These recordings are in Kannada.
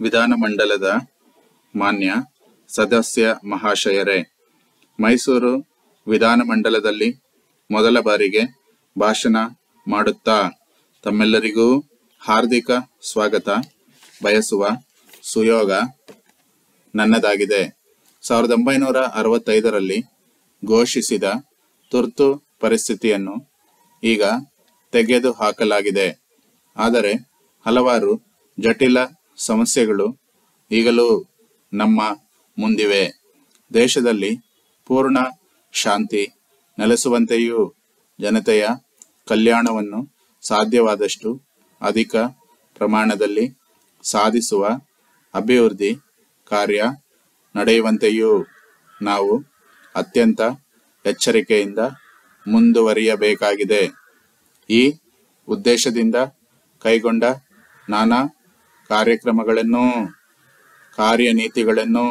ವಿಧಾನಮಂಡಲದ ಮಾನ್ಯ ಸದಸ್ಯ ಮಹಾಶಯರೇ ಮೈಸೂರು ವಿಧಾನಮಂಡಲದಲ್ಲಿ ಮೊದಲ ಬಾರಿಗೆ ಭಾಷಣ ಮಾಡುತ್ತಾ ತಮ್ಮೆಲ್ಲರಿಗೂ ಹಾರ್ದಿಕ ಸ್ವಾಗತ ಬಯಸುವ ಸುಯೋಗ ನನ್ನದಾಗಿದೆ ಸಾವಿರದ ಒಂಬೈನೂರ ಅರವತ್ತೈದರಲ್ಲಿ ಘೋಷಿಸಿದ ತುರ್ತು ಪರಿಸ್ಥಿತಿಯನ್ನು ಈಗ ತೆಗೆದು ಹಾಕಲಾಗಿದೆ ಆದರೆ ಹಲವಾರು ಜಟಿಲ ಸಮಸ್ಯೆಗಳು ಈಗಲೂ ನಮ್ಮ ಮುಂದಿವೆ ದೇಶದಲ್ಲಿ ಪೂರ್ಣ ಶಾಂತಿ ನೆಲೆಸುವಂತೆಯೂ ಜನತೆಯ ಕಲ್ಯಾಣವನ್ನು ಸಾಧ್ಯವಾದಷ್ಟು ಅಧಿಕ ಪ್ರಮಾಣದಲ್ಲಿ ಸಾಧಿಸುವ ಅಭಿವೃದ್ಧಿ ಕಾರ್ಯ ನಡೆಯುವಂತೆಯೂ ನಾವು ಅತ್ಯಂತ ಎಚ್ಚರಿಕೆಯಿಂದ ಮುಂದುವರಿಯಬೇಕಾಗಿದೆ ಈ ಉದ್ದೇಶದಿಂದ ಕೈಗೊಂಡ ನಾನಾ ಕಾರ್ಯಕ್ರಮಗಳನ್ನು ಕಾರ್ಯನೀತಿಗಳನ್ನು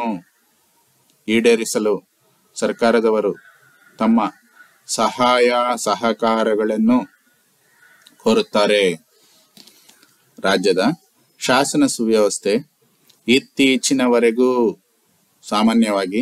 ಈಡೇರಿಸಲು ಸರ್ಕಾರದವರು ತಮ್ಮ ಸಹಾಯ ಸಹಕಾರಗಳನ್ನು ಕೋರುತ್ತಾರೆ ರಾಜ್ಯದ ಶಾಸನ ಸುವ್ಯವಸ್ಥೆ ಇತ್ತೀಚಿನವರೆಗೂ ಸಾಮಾನ್ಯವಾಗಿ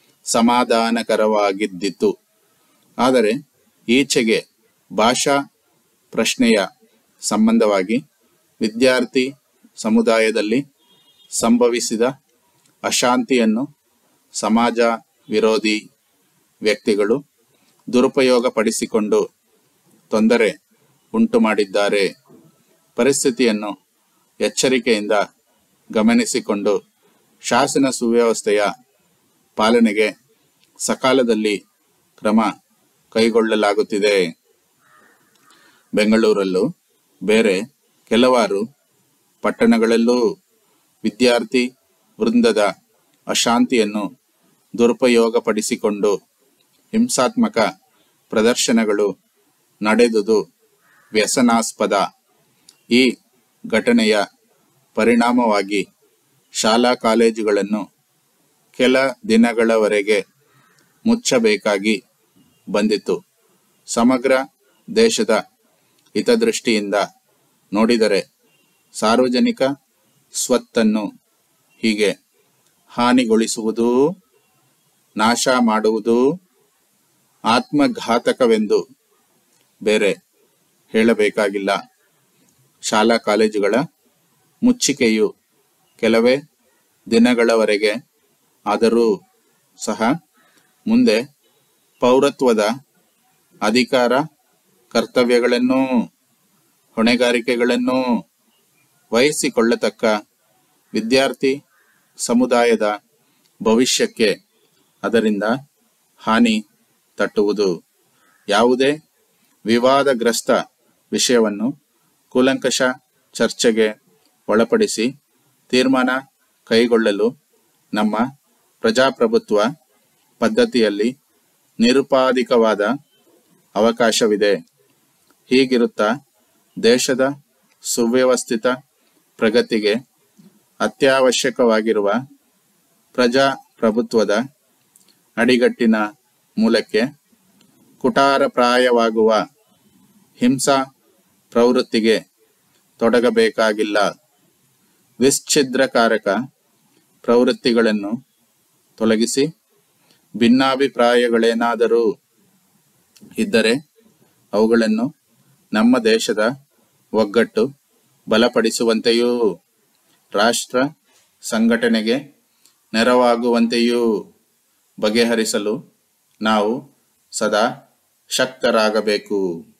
ಸಮಾಧಾನಕರವಾಗಿದ್ದಿತು ಆದರೆ ಈಚೆಗೆ ಭಾಷಾ ಪ್ರಶ್ನೆಯ ಸಂಬಂಧವಾಗಿ ವಿದ್ಯಾರ್ಥಿ ಸಮುದಾಯದಲ್ಲಿ ಸಂಭವಿಸಿದ ಅಶಾಂತಿಯನ್ನು ಸಮಾಜ ವಿರೋಧಿ ವ್ಯಕ್ತಿಗಳು ದುರುಪಯೋಗಪಡಿಸಿಕೊಂಡು ತೊಂದರೆ ಉಂಟು ಮಾಡಿದ್ದಾರೆ ಪರಿಸ್ಥಿತಿಯನ್ನು ಎಚ್ಚರಿಕೆಯಿಂದ ಗಮನಿಸಿಕೊಂಡು ಶಾಸನ ಸುವ್ಯವಸ್ಥೆಯ ಪಾಲನೆಗೆ ಸಕಾಲದಲ್ಲಿ ಕ್ರಮ ಕೈಗೊಳ್ಳಲಾಗುತ್ತಿದೆ ಬೆಂಗಳೂರಲ್ಲೂ ಬೇರೆ ಕೆಲವಾರು ಪಟ್ಟಣಗಳಲ್ಲೂ ವಿದ್ಯಾರ್ಥಿ ವೃಂದದ ಅಶಾಂತಿಯನ್ನು ದುರುಪಯೋಗಪಡಿಸಿಕೊಂಡು ಹಿಂಸಾತ್ಮಕ ಪ್ರದರ್ಶನಗಳು ನಡೆದುದು ವ್ಯಸನಾಸ್ಪದ ಈ ಘಟನೆಯ ಪರಿಣಾಮವಾಗಿ ಶಾಲಾ ಕಾಲೇಜುಗಳನ್ನು ಕೆಲ ದಿನಗಳವರೆಗೆ ಮುಚ್ಚಬೇಕಾಗಿ ಬಂದಿತು ಸಮಗ್ರ ದೇಶದ ಹಿತದೃಷ್ಟಿಯಿಂದ ನೋಡಿದರೆ ಸಾರ್ವಜನಿಕ ಸ್ವತ್ತನ್ನು ಹೀಗೆ ಹಾನಿಗೊಳಿಸುವುದು ನಾಶ ಮಾಡುವುದು ಆತ್ಮಘಾತಕವೆಂದು ಬೇರೆ ಹೇಳಬೇಕಾಗಿಲ್ಲ ಶಾಲಾ ಕಾಲೇಜುಗಳ ಮುಚ್ಚಿಕೆಯು ಕೆಲವೇ ದಿನಗಳವರೆಗೆ ಆದರೂ ಸಹ ಮುಂದೆ ಪೌರತ್ವದ ಅಧಿಕಾರ ಕರ್ತವ್ಯಗಳನ್ನು ಹೊಣೆಗಾರಿಕೆಗಳನ್ನು ವಹಿಸಿಕೊಳ್ಳತಕ್ಕ ವಿದ್ಯಾರ್ಥಿ ಸಮುದಾಯದ ಭವಿಷ್ಯಕ್ಕೆ ಅದರಿಂದ ಹಾನಿ ತಟ್ಟುವುದು ಯಾವುದೇ ವಿವಾದಗ್ರಸ್ತ ವಿಷಯವನ್ನು ಕೂಲಂಕಷ ಚರ್ಚೆಗೆ ಒಳಪಡಿಸಿ ತೀರ್ಮಾನ ಕೈಗೊಳ್ಳಲು ನಮ್ಮ ಪ್ರಜಾಪ್ರಭುತ್ವ ಪದ್ಧತಿಯಲ್ಲಿ ನಿರುಪಾಧಿಕವಾದ ಅವಕಾಶವಿದೆ ಹೀಗಿರುತ್ತಾ ದೇಶದ ಸುವ್ಯವಸ್ಥಿತ ಪ್ರಗತಿಗೆ ಅತ್ಯವಶ್ಯಕವಾಗಿರುವ ಪ್ರಜಾಪ್ರಭುತ್ವದ ಅಡಿಗಟ್ಟಿನ ಮೂಲಕ್ಕೆ ಕುಟಾರಪ್ರಾಯವಾಗುವ ಹಿಂಸಾ ಪ್ರವೃತ್ತಿಗೆ ತೊಡಗಬೇಕಾಗಿಲ್ಲ ವಿಚ್ಛಿದ್ರಕಾರಕ ಪ್ರವೃತ್ತಿಗಳನ್ನು ತೊಲಗಿಸಿ ಭಿನ್ನಾಭಿಪ್ರಾಯಗಳೇನಾದರೂ ಇದ್ದರೆ ಅವುಗಳನ್ನು ನಮ್ಮ ದೇಶದ ಒಗ್ಗಟ್ಟು ಬಲಪಡಿಸುವಂತೆಯೂ ರಾಷ್ಟ್ರ ಸಂಘಟನೆಗೆ ನೆರವಾಗುವಂತೆಯೂ ಬಗೆಹರಿಸಲು ನಾವು ಸದಾ ಶಕ್ತರಾಗಬೇಕು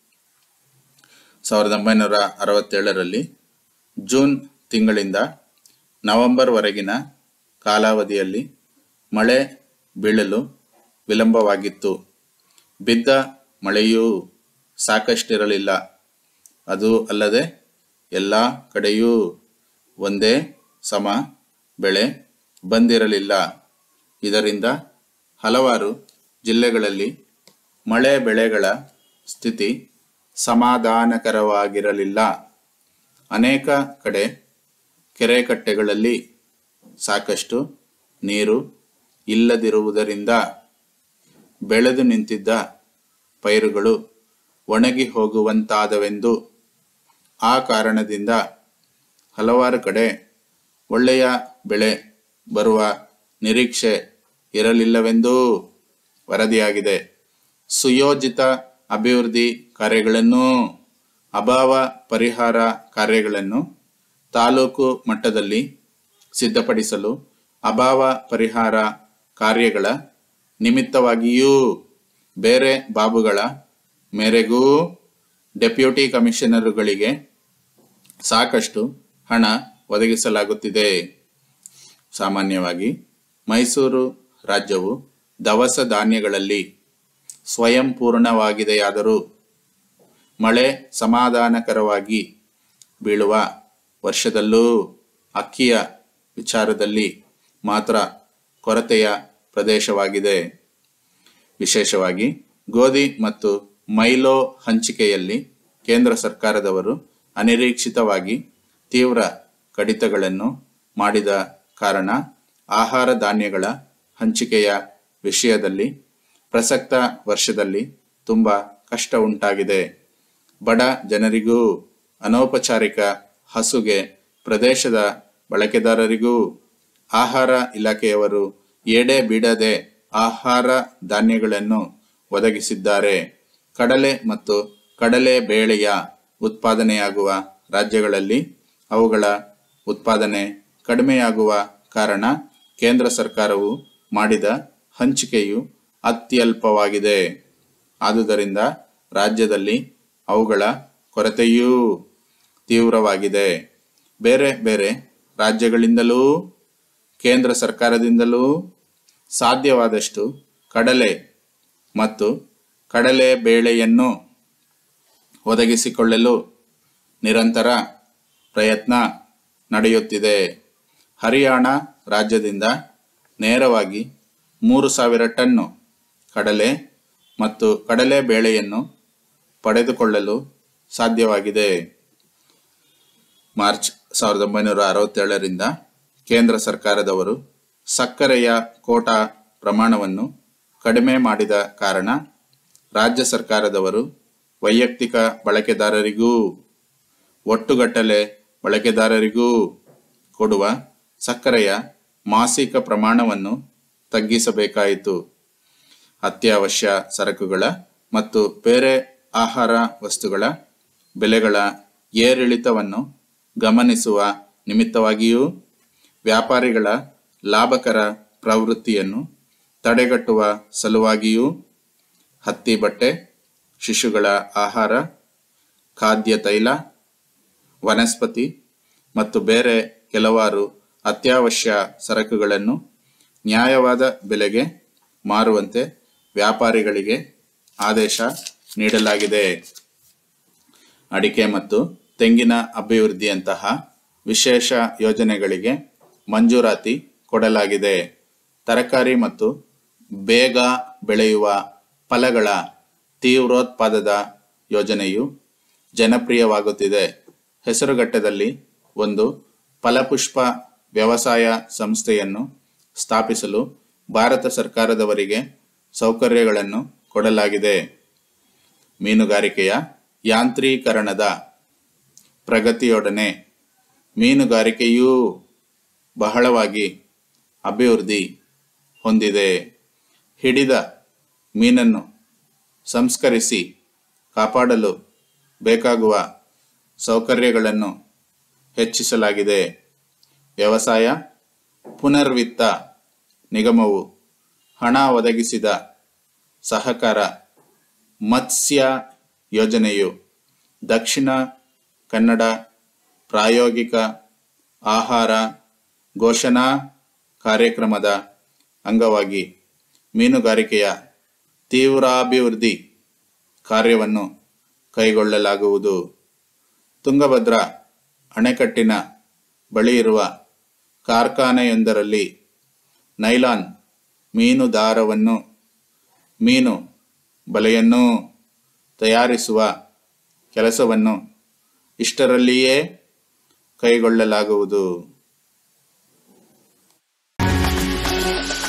ಸಾವಿರದ ಒಂಬೈನೂರ ಅರವತ್ತೇಳರಲ್ಲಿ ಜೂನ್ ತಿಂಗಳಿಂದ ನವೆಂಬರ್ವರೆಗಿನ ಕಾಲಾವಧಿಯಲ್ಲಿ ಮಳೆ ಬೀಳಲು ವಿಳಂಬವಾಗಿತ್ತು ಬಿದ್ದ ಮಳೆಯೂ ಸಾಕಷ್ಟಿರಲಿಲ್ಲ ಅದು ಅಲ್ಲದೆ ಎಲ್ಲ ಕಡೆಯೂ ಒಂದೇ ಸಮ ಬೆಳೆ ಬಂದಿರಲಿಲ್ಲ ಇದರಿಂದ ಹಲವಾರು ಜಿಲ್ಲೆಗಳಲ್ಲಿ ಮಳೆ ಬೆಳೆಗಳ ಸ್ಥಿತಿ ಸಮಾಧಾನಕರವಾಗಿರಲಿಲ್ಲ ಅನೇಕ ಕಡೆ ಕೆರೆಕಟ್ಟೆಗಳಲ್ಲಿ ಸಾಕಷ್ಟು ನೀರು ಇಲ್ಲದಿರುವುದರಿಂದ ಬೆಳೆದು ನಿಂತಿದ್ದ ಪೈರುಗಳು ಒಣಗಿ ಹೋಗುವಂತಾದವೆಂದು ಆ ಕಾರಣದಿಂದ ಹಲವಾರು ಕಡೆ ಒಳ್ಳೆಯ ಬೆಳೆ ಬರುವ ನಿರೀಕ್ಷೆ ಇರಲಿಲ್ಲವೆಂದೂ ವರದಿಯಾಗಿದೆ ಸುಯೋಜಿತ ಅಭಿವೃದ್ಧಿ ಕಾರ್ಯಗಳನ್ನು ಅಭಾವ ಪರಿಹಾರ ಕಾರ್ಯಗಳನ್ನು ತಾಲೂಕು ಮಟ್ಟದಲ್ಲಿ ಸಿದ್ಧಪಡಿಸಲು ಅಭಾವ ಪರಿಹಾರ ಕಾರ್ಯಗಳ ನಿಮಿತ್ತವಾಗಿಯೂ ಬೇರೆ ಬಾಬುಗಳ ಮೇರೆಗೂ ಡೆಪ್ಯೂಟಿ ಕಮಿಷನರುಗಳಿಗೆ ಸಾಕಷ್ಟು ಹಣ ಒದಗಿಸಲಾಗುತ್ತಿದೆ ಸಾಮಾನ್ಯವಾಗಿ ಮೈಸೂರು ರಾಜ್ಯವು ದವಸ ಧಾನ್ಯಗಳಲ್ಲಿ ಸ್ವಯಂ ಪೂರ್ಣವಾಗಿದೆಯಾದರೂ ಮಳೆ ಸಮಾಧಾನಕರವಾಗಿ ಬೀಳುವ ವರ್ಷದಲ್ಲೂ ಅಕ್ಕಿಯ ವಿಚಾರದಲ್ಲಿ ಮಾತ್ರ ಕೊರತೆಯ ಪ್ರದೇಶವಾಗಿದೆ ವಿಶೇಷವಾಗಿ ಗೋಧಿ ಮತ್ತು ಮೈಲೋ ಹಂಚಿಕೆಯಲ್ಲಿ ಕೇಂದ್ರ ಸರ್ಕಾರದವರು ಅನಿರೀಕ್ಷಿತವಾಗಿ ತೀವ್ರ ಕಡಿತಗಳನ್ನು ಮಾಡಿದ ಕಾರಣ ಆಹಾರ ಧಾನ್ಯಗಳ ಹಂಚಿಕೆಯ ವಿಷಯದಲ್ಲಿ ಪ್ರಸಕ್ತ ವರ್ಷದಲ್ಲಿ ತುಂಬ ಕಷ್ಟ ಉಂಟಾಗಿದೆ ಬಡ ಜನರಿಗೂ ಅನೌಪಚಾರಿಕ ಹಸುಗೆ ಪ್ರದೇಶದ ಬಳಕೆದಾರರಿಗೂ ಆಹಾರ ಇಲಾಖೆಯವರು ಎಡೆ ಬಿಡದೆ ಆಹಾರ ಧಾನ್ಯಗಳನ್ನು ಒದಗಿಸಿದ್ದಾರೆ ಕಡಲೆ ಮತ್ತು ಕಡಲೆ ಬೇಳೆಯ ಉತ್ಪಾದನೆಯಾಗುವ ರಾಜ್ಯಗಳಲ್ಲಿ ಅವುಗಳ ಉತ್ಪಾದನೆ ಕಡಿಮೆಯಾಗುವ ಕಾರಣ ಕೇಂದ್ರ ಸರ್ಕಾರವು ಮಾಡಿದ ಹಂಚಿಕೆಯು ಅತ್ಯಲ್ಪವಾಗಿದೆ ಆದುದರಿಂದ ರಾಜ್ಯದಲ್ಲಿ ಅವುಗಳ ಕೊರತೆಯೂ ತೀವ್ರವಾಗಿದೆ ಬೇರೆ ಬೇರೆ ರಾಜ್ಯಗಳಿಂದಲೂ ಕೇಂದ್ರ ಸರ್ಕಾರದಿಂದಲೂ ಸಾಧ್ಯವಾದಷ್ಟು ಕಡಲೆ ಮತ್ತು ಕಡಲೆ ಬೇಳೆಯನ್ನು ಒದಗಿಸಿಕೊಳ್ಳಲು ನಿರಂತರ ಪ್ರಯತ್ನ ನಡೆಯುತ್ತಿದೆ ಹರಿಯಾಣ ರಾಜ್ಯದಿಂದ ನೇರವಾಗಿ ಮೂರು ಸಾವಿರ ಟನ್ನು ಕಡಲೆ ಮತ್ತು ಕಡಲೆ ಬೇಳೆಯನ್ನು ಪಡೆದುಕೊಳ್ಳಲು ಸಾಧ್ಯವಾಗಿದೆ ಮಾರ್ಚ್ ಸಾವಿರದ ಒಂಬೈನೂರ ಅರವತ್ತೇಳರಿಂದ ಕೇಂದ್ರ ಸರ್ಕಾರದವರು ಸಕ್ಕರೆಯ ಕೋಟಾ ಪ್ರಮಾಣವನ್ನು ಕಡಿಮೆ ಮಾಡಿದ ಕಾರಣ ರಾಜ್ಯ ಸರ್ಕಾರದವರು ವೈಯಕ್ತಿಕ ಬಳಕೆದಾರರಿಗೂ ಒಟ್ಟುಗಟ್ಟಲೆ ಬಳಕೆದಾರರಿಗೂ ಕೊಡುವ ಸಕ್ಕರೆಯ ಮಾಸಿಕ ಪ್ರಮಾಣವನ್ನು ತಗ್ಗಿಸಬೇಕಾಯಿತು ಅತ್ಯವಶ್ಯ ಸರಕುಗಳ ಮತ್ತು ಬೇರೆ ಆಹಾರ ವಸ್ತುಗಳ ಬೆಲೆಗಳ ಏರಿಳಿತವನ್ನು ಗಮನಿಸುವ ನಿಮಿತ್ತವಾಗಿಯೂ ವ್ಯಾಪಾರಿಗಳ ಲಾಭಕರ ಪ್ರವೃತ್ತಿಯನ್ನು ತಡೆಗಟ್ಟುವ ಸಲುವಾಗಿಯೂ ಹತ್ತಿ ಬಟ್ಟೆ ಶಿಶುಗಳ ಆಹಾರ ಖಾದ್ಯ ತೈಲ ವನಸ್ಪತಿ ಮತ್ತು ಬೇರೆ ಕೆಲವಾರು ಅತ್ಯವಶ್ಯ ಸರಕುಗಳನ್ನು ನ್ಯಾಯವಾದ ಬೆಲೆಗೆ ಮಾರುವಂತೆ ವ್ಯಾಪಾರಿಗಳಿಗೆ ಆದೇಶ ನೀಡಲಾಗಿದೆ ಅಡಿಕೆ ಮತ್ತು ತೆಂಗಿನ ಅಭಿವೃದ್ಧಿಯಂತಹ ವಿಶೇಷ ಯೋಜನೆಗಳಿಗೆ ಮಂಜೂರಾತಿ ಕೊಡಲಾಗಿದೆ ತರಕಾರಿ ಮತ್ತು ಬೇಗ ಬೆಳೆಯುವ ಫಲಗಳ ತೀವ್ರೋತ್ಪಾದದ ಯೋಜನೆಯು ಜನಪ್ರಿಯವಾಗುತ್ತಿದೆ ಹೆಸರುಘಟ್ಟದಲ್ಲಿ ಒಂದು ಫಲಪುಷ್ಪ ವ್ಯವಸಾಯ ಸಂಸ್ಥೆಯನ್ನು ಸ್ಥಾಪಿಸಲು ಭಾರತ ಸರ್ಕಾರದವರಿಗೆ ಸೌಕರ್ಯಗಳನ್ನು ಕೊಡಲಾಗಿದೆ ಮೀನುಗಾರಿಕೆಯ ಯಾಂತ್ರೀಕರಣದ ಪ್ರಗತಿಯೊಡನೆ ಮೀನುಗಾರಿಕೆಯೂ ಬಹಳವಾಗಿ ಅಭಿವೃದ್ಧಿ ಹೊಂದಿದೆ ಹಿಡಿದ ಮೀನನ್ನು ಸಂಸ್ಕರಿಸಿ ಕಾಪಾಡಲು ಬೇಕಾಗುವ ಸೌಕರ್ಯಗಳನ್ನು ಹೆಚ್ಚಿಸಲಾಗಿದೆ ವ್ಯವಸಾಯ ಪುನರ್ವಿತ್ತ ನಿಗಮವು ಹಣ ಒದಗಿಸಿದ ಸಹಕಾರ ಮತ್ಸ್ಯ ಯೋಜನೆಯು ದಕ್ಷಿಣ ಕನ್ನಡ ಪ್ರಾಯೋಗಿಕ ಆಹಾರ ಘೋಷಣಾ ಕಾರ್ಯಕ್ರಮದ ಅಂಗವಾಗಿ ಮೀನುಗಾರಿಕೆಯ ತೀವ್ರಾಭಿವೃದ್ಧಿ ಕಾರ್ಯವನ್ನು ಕೈಗೊಳ್ಳಲಾಗುವುದು ತುಂಗಭದ್ರಾ ಅಣೆಕಟ್ಟಿನ ಬಳಿ ಇರುವ ಕಾರ್ಖಾನೆಯೊಂದರಲ್ಲಿ ನೈಲಾನ್ ಮೀನು ದಾರವನ್ನು ಮೀನು ಬಲೆಯನ್ನು ತಯಾರಿಸುವ ಕೆಲಸವನ್ನು ಇಷ್ಟರಲ್ಲಿಯೇ ಕೈಗೊಳ್ಳಲಾಗುವುದು